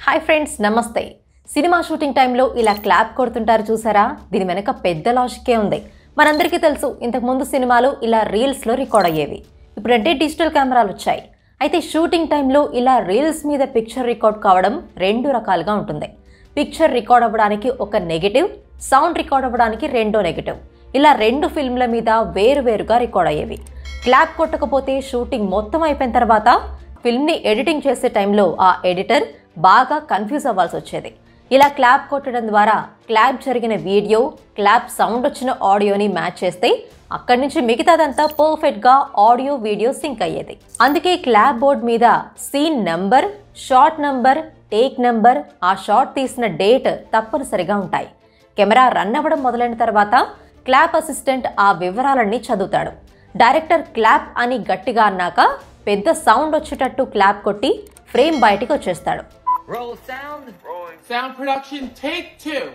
Hi friends నమస్తే cinema shooting టైంలో ఇలా క్లాప్ కొడుతుంటారు చూసారా దీని వెనక పెద్ద లాజికే ఉంది మనందరికీ తెలుసు ఇంతకుముందు సినిమాలు ఇలా రీల్స్లో రికార్డ్ అయ్యేవి ఇప్పుడంటే డిజిటల్ కెమెరాలు వచ్చాయి అయితే షూటింగ్ టైంలో ఇలా రీల్స్ మీద పిక్చర్ రికార్డ్ కావడం రెండు రకాలుగా ఉంటుంది పిక్చర్ రికార్డ్ అవ్వడానికి ఒక నెగిటివ్ సౌండ్ రికార్డ్ అవ్వడానికి రెండో నెగిటివ్ ఇలా రెండు ఫిల్మ్ల మీద వేరువేరుగా రికార్డ్ అయ్యేవి క్లాప్ కొట్టకపోతే షూటింగ్ మొత్తం అయిపోయిన తర్వాత ఫిల్మ్ని ఎడిటింగ్ చేసే టైంలో ఆ ఎడిటర్ బాగా కన్ఫ్యూజ్ అవ్వాల్సి వచ్చేది ఇలా క్లాప్ కొట్టడం ద్వారా క్లాప్ జరిగిన వీడియో క్లాప్ సౌండ్ వచ్చిన ఆడియోని మ్యాచ్ చేస్తే అక్కడి నుంచి మిగతాదంతా పర్ఫెక్ట్గా ఆడియో వీడియో సింక్ అయ్యేది అందుకే క్లాప్ బోర్డ్ మీద scene number shot number take number ఆ షార్ట్ తీసిన డేట్ తప్పనిసరిగా ఉంటాయి కెమెరా రన్ అవ్వడం మొదలైన తర్వాత క్లాప్ అసిస్టెంట్ ఆ వివరాలన్నీ చదువుతాడు డైరెక్టర్ క్లాప్ అని గట్టిగా అన్నాక పెద్ద సౌండ్ వచ్చేటట్టు క్లాప్ కొట్టి ఫ్రేమ్ బయటికి వచ్చేస్తాడు Roll sound. Rolling. Sound production, take two.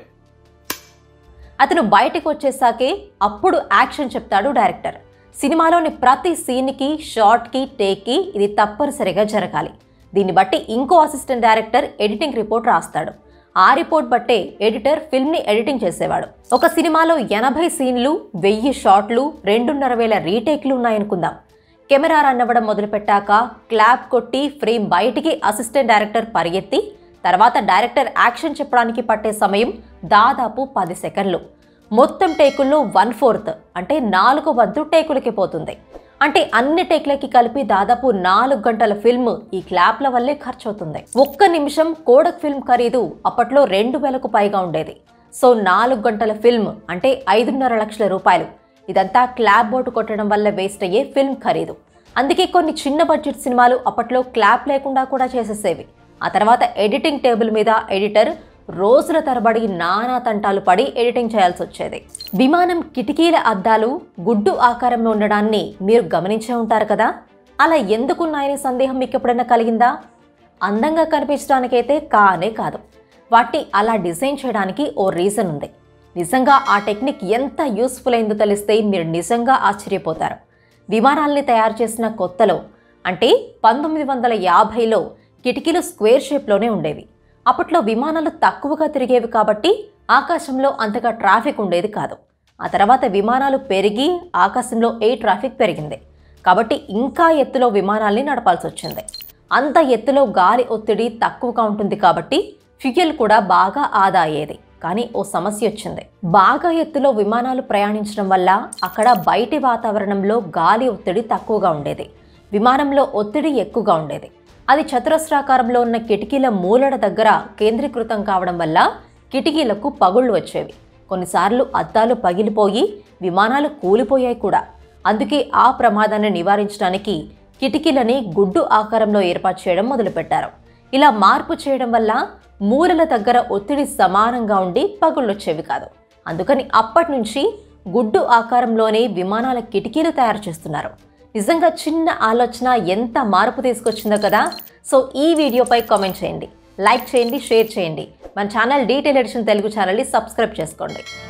అతను బయటకు వచ్చేసాకే అప్పుడు యాక్షన్ చెప్తాడు డైరెక్టర్ సినిమాలోని ప్రతి సీన్కి షార్ట్కి టేక్కి ఇది తప్పనిసరిగా జరగాలి దీన్ని బట్టి ఇంకో అసిస్టెంట్ డైరెక్టర్ ఎడిటింగ్ రిపోర్ట్ రాస్తాడు ఆ రిపోర్ట్ బట్టే ఎడిటర్ ఫిల్మ్ని ఎడిటింగ్ చేసేవాడు ఒక సినిమాలో ఎనభై సీన్లు వెయ్యి షాట్లు రెండున్నర వేల రీటేక్లు ఉన్నాయనుకుందాం కెమెరా రన్ అవ్వడం మొదలుపెట్టాక క్లాప్ కొట్టి ఫ్రేమ్ బయటికి అసిస్టెంట్ డైరెక్టర్ పరిగెత్తి తర్వాత డైరెక్టర్ యాక్షన్ చెప్పడానికి పట్టే సమయం దాదాపు పది సెకండ్లు మొత్తం టేకుల్లో వన్ ఫోర్త్ అంటే నాలుగు వంతు టేకులకి పోతుంది అంటే అన్ని టేక్లకి కలిపి దాదాపు నాలుగు గంటల ఫిల్మ్ ఈ క్లాప్ల వల్లే ఖర్చు అవుతుంది ఒక్క నిమిషం కోడక్ ఫిల్మ్ ఖరీదు అప్పట్లో రెండు వేలకు పైగా ఉండేది సో నాలుగు గంటల ఫిల్మ్ అంటే ఐదున్నర లక్షల రూపాయలు ఇదంతా క్లాప్ బోర్డు కొట్టడం వల్ల వేస్ట్ అయ్యే ఫిల్మ్ ఖరీదు అందుకే కొన్ని చిన్న బడ్జెట్ సినిమాలు అప్పట్లో క్లాప్ లేకుండా కూడా చేసేసేవి ఆ తర్వాత ఎడిటింగ్ టేబుల్ మీద ఎడిటర్ రోజుల తరబడి నానా తంటాలు పడి ఎడిటింగ్ చేయాల్సి వచ్చేది విమానం కిటికీల అద్దాలు గుడ్డు ఆకారంలో ఉండడాన్ని మీరు గమనించే ఉంటారు కదా అలా ఎందుకున్నాయనే సందేహం మీకు ఎప్పుడైనా కలిగిందా అందంగా కనిపించడానికైతే కానే కాదు వాటిని అలా డిజైన్ చేయడానికి ఓ రీజన్ ఉంది నిజంగా ఆ టెక్నిక్ ఎంత యూస్ఫుల్ అయిందో తెలిస్తే మీరు నిజంగా ఆశ్చర్యపోతారు విమానాల్ని తయారు చేసిన కొత్తలో అంటే పంతొమ్మిది వందల యాభైలో కిటికీలు స్క్వేర్ షేప్లోనే ఉండేవి అప్పట్లో విమానాలు తక్కువగా తిరిగేవి కాబట్టి ఆకాశంలో అంతగా ట్రాఫిక్ ఉండేది కాదు ఆ తర్వాత విమానాలు పెరిగి ఆకాశంలో ఎయిర్ ట్రాఫిక్ పెరిగింది కాబట్టి ఇంకా ఎత్తులో విమానాల్ని నడపాల్సి వచ్చింది అంత ఎత్తులో గాలి ఒత్తిడి తక్కువగా ఉంటుంది కాబట్టి ఫ్యూయల్ కూడా బాగా ఆదా అయ్యేది కానీ ఓ సమస్య వచ్చింది బాగా ఎత్తులో విమానాలు ప్రయాణించడం వల్ల అక్కడ బయటి వాతావరణంలో గాలి ఒత్తిడి తక్కువగా ఉండేది విమానంలో ఒత్తిడి ఎక్కువగా ఉండేది అది చతురస్రాకారంలో ఉన్న కిటికీల మూలడ దగ్గర కేంద్రీకృతం కావడం వల్ల కిటికీలకు పగుళ్ళు వచ్చేవి కొన్నిసార్లు అద్దాలు పగిలిపోయి విమానాలు కూలిపోయాయి కూడా అందుకే ఆ ప్రమాదాన్ని నివారించడానికి కిటికీలని గుడ్డు ఆకారంలో ఏర్పాటు చేయడం మొదలుపెట్టారు ఇలా మార్పు చేయడం వల్ల మూలల దగ్గర ఒత్తిడి సమానంగా ఉండి పగుళ్ళొచ్చేవి కాదు అందుకని అప్పటి నుంచి గుడ్డు ఆకారంలోనే విమానాల కిటికీలు తయారు చేస్తున్నారు నిజంగా చిన్న ఆలోచన ఎంత మార్పు తీసుకొచ్చిందో కదా సో ఈ వీడియోపై కామెంట్ చేయండి లైక్ చేయండి షేర్ చేయండి మన ఛానల్ డీటెయిల్ ఎడిషన్ తెలుగు ఛానల్ని సబ్స్క్రైబ్ చేసుకోండి